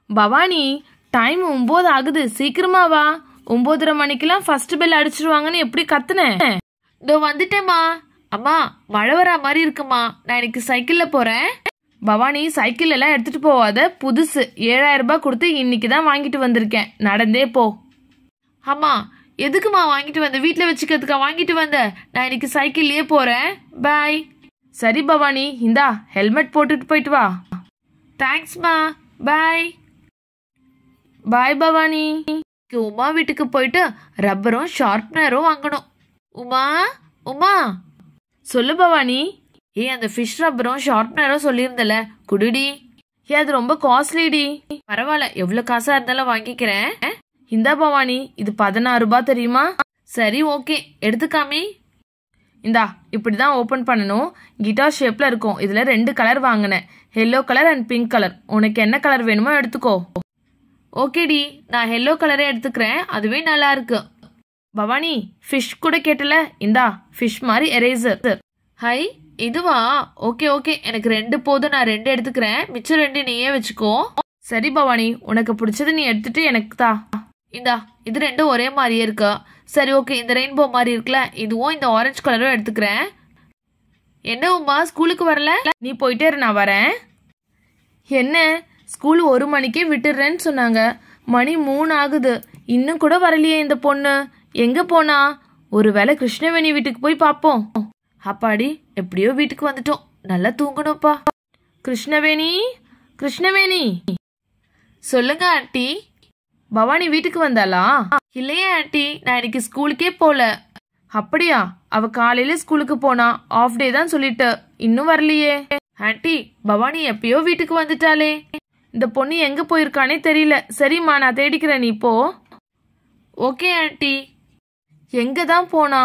Bhavani time ஒன்பது ஆகுது சீக்கிரமா வா ஒன்பதரை மணிக்கெல்லாம் ஃபர்ஸ்ட் பெல் அடிச்சிருவாங்கன்னு எப்படி கத்துனேன் இதோ வந்துட்டேம்மா அம்மா மழை வரா மாதிரி இருக்குமா நான் இன்னைக்கு சைக்கிள்ல போறேன் பவானி சைக்கிள் எல்லாம் எடுத்துட்டு போவாத புதுசு ஏழாயிரம் ரூபாய் கொடுத்து இன்னைக்கு தான் வாங்கிட்டு வந்திருக்கேன் நடந்தே போ அம்மா எதுக்குமா வாங்கிட்டு வந்த வீட்டில் வச்சுக்கிறதுக்கா வாங்கிட்டு வந்த நான் இன்னைக்கு சைக்கிள்லயே போறேன் பாய் சரி பவானி இந்தா ஹெல்மெட் போட்டுட்டு போயிட்டு வா தேங்க்ஸ்மா பாய் பாய் பவானி இன்னைக்கு உமா வீட்டுக்கு போயிட்டு ரப்பரும் ஷார்ப்னரும் வாங்கணும் உமா உமா சொல்லு பவானி ஏய் அந்த ஃபிஷ் ரப்பரும் ஷார்ப்னரும் சொல்லியிருந்தல குடுடி ஏ அது ரொம்ப காஸ்ட்லிடி பரவாயில்ல எவ்வளோ காசா இருந்தாலும் வாங்கிக்கிறேன் இந்தா பவானி இது பதினாறு ரூபாய் தெரியுமா சரி ஓகே எடுத்துக்காமி இந்தா இப்படிதான் ஓபன் பண்ணணும் கிட்டார் ஷேப்ல இருக்கும் இதுல ரெண்டு கலர் வாங்கினேன் yellow colour and pink colour உனக்கு என்ன கலர் வேணுமோ எடுத்துக்கோ ஓகேடி நான் எல்லோ கலரே எடுத்துக்கிறேன் அதுவே நல்லா இருக்கு பவானி ஃபிஷ் கூட கேட்டல இந்தா ஃபிஷ் மாதிரி எரேசர் ஹை இதுவா ஓகே ஓகே எனக்கு ரெண்டு போதும் நான் ரெண்டு எடுத்துக்கிறேன் மிச்சம் ரெண்டு நீயே வச்சுக்கோ சரி பவானி உனக்கு பிடிச்சது நீ எடுத்துட்டு எனக்கு தா இந்தா இது ரெண்டும் ஒரே மாதிரியே இருக்கு சரி ஓகே இந்த ரெயின்போ மாதிரி இருக்குல்ல இதுவும் இந்த ஆரஞ்சு கலரும் எடுத்துக்கிறேன் என்ன உமா ஸ்கூலுக்கு வரல நீ போயிட்டே இரு நான் வரேன் என்ன ஸ்கூல் ஒரு மணிக்கே விட்டுடுறேன்னு சொன்னாங்க மணி மூணு ஆகுது இன்னும் கூட வரலையே இந்த பொண்ணு எங்க போனா ஒருவேளை கிருஷ்ணவேணி வீட்டுக்கு போய் பார்ப்போம் அப்பாடி எப்படியோ வீட்டுக்கு வந்துட்டோம் நல்லா தூங்கணும்ப்பா கிருஷ்ணவேணி கிருஷ்ணவேணி சொல்லுங்க ஆண்டி பவானி வீட்டுக்கு வந்தாளா இல்லையே ஆண்டி நான் இன்னைக்கு ஸ்கூலுக்கே போல அப்படியா அவ காலையில ஸ்கூலுக்கு போனா ஆஃப் டே தான் சொல்லிட்டு இன்னும் வரலையே ஆண்டி பவானி எப்பயோ வீட்டுக்கு வந்துட்டாளே இந்த பொண்ணு எங்க போயிருக்கானே தெரியல சரிம்மா நான் தேடிக்கிறேன் நீ போ ஓகே ஆண்டி எங்க தான் போனா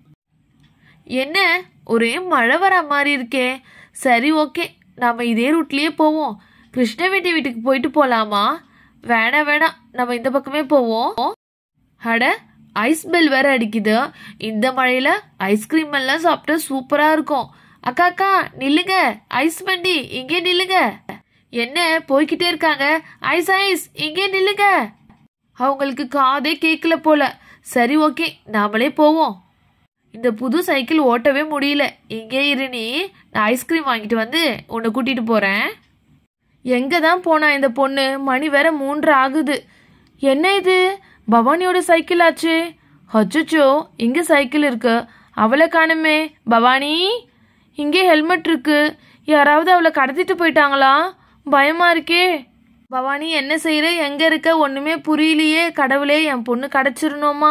என்ன ஒரே மழை வர மாதிரி இருக்கே சரி ஓகே நாம இதே ரூட்லயே போவோம் கிருஷ்ணவேட்டி வீட்டுக்கு போயிட்டு போலாமா வேணாம் வேணாம் நம்ம இந்த பக்கமே போவோம் அட ஐஸ் பெல் வேற அடிக்குது இந்த மழையில ஐஸ்கிரீம் எல்லாம் சாப்பிட்டா சூப்பரா இருக்கும் அக்கா அக்கா நில்லுங்க ஐஸ் வண்டி இங்கே நில்லுங்க என்ன போய்கிட்டே இருக்காங்க ஐஸ் ஐஸ் இங்கே நில்லுங்க அவங்களுக்கு காதே கேட்கல போல சரி ஓகே நாமளே போவோம் இந்த புது சைக்கிள் ஓட்டவே முடியல இங்கே இரு நீ நான் ஐஸ்கிரீம் வாங்கிட்டு வந்து உன்னை கூட்டிட்டு போறேன் எங்க தான் போனா இந்த பொண்ணு மணி வேற மூன்று ஆகுது என்ன இது பவானியோட சைக்கிள் ஆச்சு அச்சச்சோ இங்க சைக்கிள் இருக்கு அவளை காணுமே பவானி இங்கே ஹெல்மெட் இருக்கு யாராவது அவளை கடத்திட்டு போயிட்டாங்களா பயமா இருக்கே பவானி என்ன செய்யற எங்க இருக்க ஒண்ணுமே புரியலையே கடவுளே என் பொண்ணு கிடைச்சிருனோமா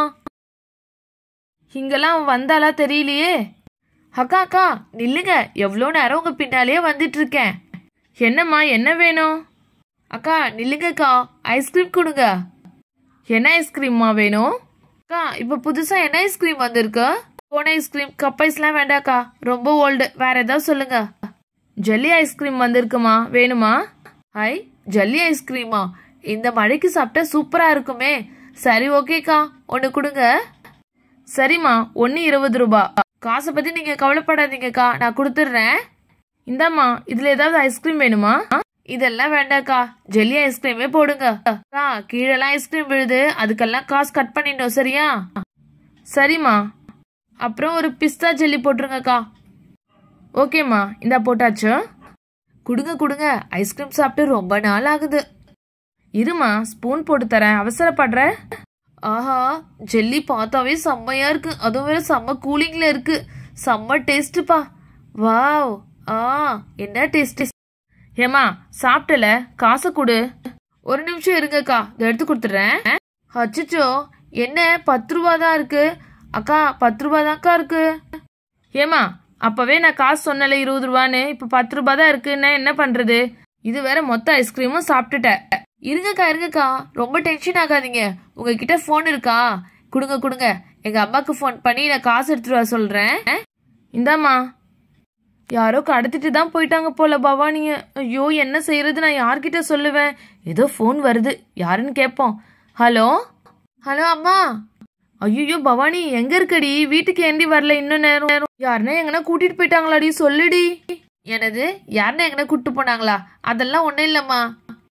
இங்கெல்லாம் வந்தாளா தெரியலையே அக்கா அக்கா நில்லுங்க எவ்வளோ நேரம் உங்க பின்னாலேயே வந்துட்டு இருக்கேன் என்னம்மா என்ன வேணும் அக்கா நில்லுங்கக்கா ஐஸ்கிரீம் கொடுங்க என்ன ஐஸ்கிரீம்மா வேணும் அக்கா இப்போ புதுசா என்ன ஐஸ்கிரீம் வந்திருக்கு போன ஐஸ்கிரீம் கப் ஐஸ்லாம் வேண்டாக்கா ரொம்ப ஓல்டு வேற ஏதாவது சொல்லுங்க ஜெல்லி ஐஸ்கிரீம் வந்திருக்குமா வேணுமா ஐ ஜல்லி ஐஸ்கிரீமா இந்த மழைக்கு சாப்பிட்டா சூப்பரா இருக்குமே சரி ஓகேக்கா ஒன்று கொடுங்க சரிம்மா ஒன்று இருபது ரூபா காசை பத்தி நீங்க கவலைப்படாதீங்கக்கா நான் கொடுத்துட்றேன் இந்தாம்மா இதுல ஏதாவது ஐஸ்கிரீம் வேணுமா இதெல்லாம் வேண்டாக்கா ஜெல்லி ஐஸ்கிரீமே போடுங்க அக்கா கீழெல்லாம் ஐஸ்கிரீம் விழுது அதுக்கெல்லாம் காசு கட் பண்ணிடணும் சரியா சரிம்மா அப்புறம் ஒரு பிஸ்தா ஜெல்லி போட்டுருங்கக்கா ஓகேம்மா இந்தா போட்டாச்சு கொடுங்க கொடுங்க ஐஸ்கிரீம் சாப்பிட்டு ரொம்ப நாள் ஆகுது இருமா ஸ்பூன் போட்டு தரேன் அவசரப்படுற ஆஹா ஜெல்லி பார்த்தாவே செம்மையா இருக்கு அதுவும் வேற செம்ம கூலிங்ல இருக்கு செம்ம டேஸ்ட்டுப்பா வாவ் ஆ என்ன டேஸ்ட் ஏமா சாப்பிட்டல காசை கொடு ஒரு நிமிஷம் இருங்கக்கா இதை எடுத்து கொடுத்துட்றேன் அச்சச்சோ என்ன பத்து ரூபா தான் இருக்கு அக்கா பத்து ரூபா தான்க்கா இருக்கு ஏமா அப்பவே நான் காசு சொன்னல இருபது ரூபான்னு இப்ப பத்து ரூபா தான் இருக்குன்னா என்ன பண்றது இது வேற மொத்த ஐஸ்கிரீமும் சாப்பிட்டுட்டேன் இருங்கக்கா இருங்கக்கா ரொம்ப டென்ஷன் ஆகாதீங்க உங்ககிட்ட ஃபோன் இருக்கா கொடுங்க கொடுங்க எங்க அம்மாக்கு ஃபோன் பண்ணி நான் காசு எடுத்துட்டு வர சொல்றேன் இந்தாம்மா யாரோ கடத்திட்டு தான் போயிட்டாங்க போல பவானிய ஐயோ என்ன செய்யறது நான் யார்கிட்ட சொல்லுவேன் ஏதோ ஃபோன் வருது யாருன்னு கேட்போம் ஹலோ ஹலோ அம்மா ஐயோ பவானி எங்க இருக்கடி வீட்டுக்கு ஏண்டி வரல இன்னும் நேரம் யாருன்னா எங்கன்னா கூட்டிட்டு போயிட்டாங்களாடி சொல்லுடி எனது யாருன்னா எங்கன கூட்டு போனாங்களா அதெல்லாம் ஒண்ணும் இல்லம்மா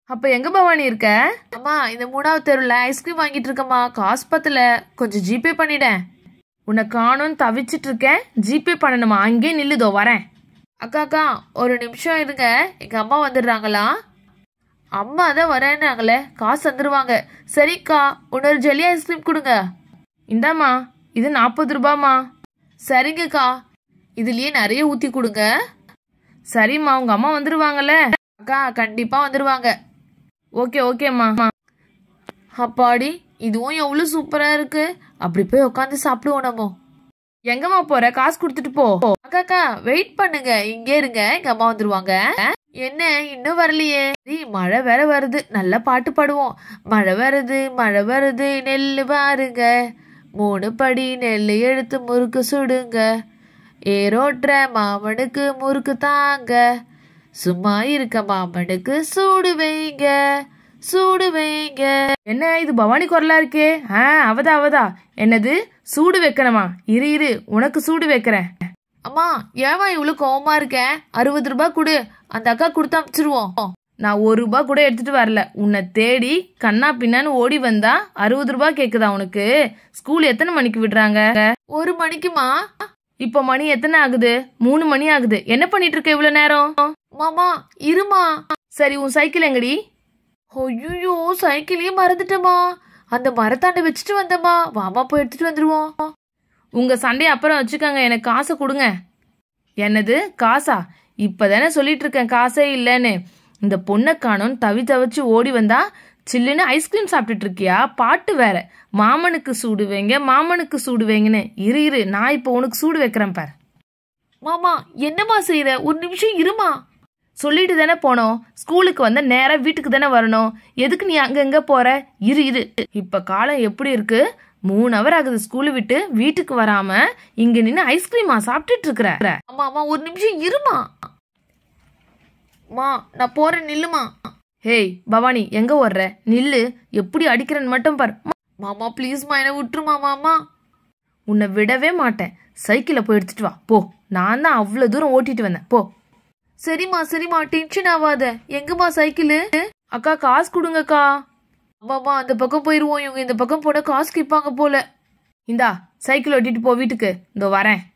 அப்ப எங்க பவானி இருக்க அம்மா இந்த மூணாவது தெருவில் ஐஸ்கிரீம் வாங்கிட்டு இருக்கம்மா காசு பத்தல கொஞ்சம் ஜிபே பண்ணிடேன் உன்னை காணும் தவிச்சிட்டு இருக்கேன் ஜிபே பண்ணணுமா அங்கேயே நில்லுதோ வரேன் அக்கா அக்கா ஒரு நிமிஷம் இருங்க எங்க அம்மா வந்துடுறாங்களா அம்மா தான் வரேன்னாங்களே காசு தந்துருவாங்க சரிக்கா இன்னொரு ஜெல்லி ஐஸ்கிரீம் கொடுங்க இந்தாம்மா இது நாற்பது ரூபாம்மா சரிங்கக்கா இதுலயே நிறைய ஊத்தி கொடுங்க சரிம்மா உங்க அம்மா வந்துருவாங்கல்ல அக்கா கண்டிப்பா வந்துருவாங்க ஓகே ஓகேம்மா அப்பாடி இதுவும் எவ்வளவு சூப்பரா இருக்கு அப்படி போய் உட்காந்து சாப்பிடுவோம் நம்ம எங்கம்மா போற காசு கொடுத்துட்டு போ அக்கா அக்கா வெயிட் பண்ணுங்க இங்கே இருங்க எங்க அம்மா வந்துருவாங்க என்ன இன்னும் வரலையே டேய், மழை வேற வருது நல்லா பாட்டு பாடுவோம் மழை வருது மழை வருது நெல்லு பாருங்க மூணு படி நெல்லு எடுத்து முறுக்கு சுடுங்க ஏரோட்டுற மாமனுக்கு முறுக்கு தாங்க சும்மா இருக்க மாமனுக்கு சூடு வைங்க சூடு வைங்க என்ன இது பவானி குரலா இருக்கே ஆ அவதா அவதா என்னது சூடு வைக்கணுமா இரு இரு உனக்கு சூடு வைக்கிறேன் அம்மா ஏமா இவ்வளவு கோவமா இருக்க அறுபது ரூபாய் கொடு அந்த அக்கா கொடுத்து அனுப்பிச்சிருவோம் நான் ஒரு ரூபாய் கூட எடுத்துட்டு வரல உன்னை தேடி கண்ணா பின்னான்னு ஓடி வந்தா அறுபது ரூபாய் கேக்குதா உனக்கு ஸ்கூல் எத்தனை மணிக்கு விடுறாங்க ஒரு மணிக்குமா இப்போ மணி எத்தனை ஆகுது மூணு மணி ஆகுது என்ன பண்ணிட்டு இருக்க இவ்வளவு நேரம் மாமா இருமா சரி உன் சைக்கிள் எங்கடி ஐயோ சைக்கிளையே மறந்துட்டேமா அந்த மரத்தாண்ட வச்சுட்டு வந்தேம்மா வாமா போய் எடுத்துட்டு வந்துருவோம் உங்க சண்டையை அப்புறம் வச்சுக்கோங்க எனக்கு காசை கொடுங்க என்னது காசா இப்பதானே சொல்லிட்டு இருக்கேன் காசே இல்லைன்னு இந்த பொண்ணை காணும் தவி தவிச்சு ஓடி வந்தா சில்லுன்னு ஐஸ்கிரீம் சாப்பிட்டுட்டு இருக்கியா பாட்டு வேற மாமனுக்கு சூடு வைங்க மாமனுக்கு சூடு வைங்கன்னு இரு இரு நான் இப்போ உனக்கு சூடு வைக்கிறேன் பார் மாமா என்னம்மா செய்யற ஒரு நிமிஷம் இருமா சொல்லிட்டு தானே போனோம் ஸ்கூலுக்கு வந்த நேரா வீட்டுக்கு தானே வரணும் எதுக்கு நீ அங்கங்க போற இரு இரு இப்ப காலம் எப்படி இருக்கு மூணு அவர் ஆகுது ஸ்கூலு விட்டு வீட்டுக்கு வராம இங்க நின்னு ஐஸ்கிரீமா சாப்பிட்டுட்டு இருக்கிற அம்மா அம்மா ஒரு நிமிஷம் இருமா மா நான் போறேன் நில்லுமா ஹேய் பவானி எங்க ஓடுற நில்லு எப்படி அடிக்கிறேன்னு மட்டும் பார் மாமா ப்ளீஸ்மா என்னை விட்டுருமா மாமா உன்னை விடவே மாட்டேன் சைக்கிளை போய் எடுத்துட்டு வா போ நான் தான் அவ்வளோ தூரம் ஓட்டிட்டு வந்தேன் போ சரிம்மா சரிம்மா டென்ஷன் ஆகாத எங்கம்மா சைக்கிளு அக்கா காசு கொடுங்கக்கா அம்மாமா அந்த பக்கம் போயிருவோம் இவங்க இந்த பக்கம் போனா காசு கேட்பாங்க போல இந்தா சைக்கிள் ஓட்டிட்டு போ வீட்டுக்கு இதோ வரேன்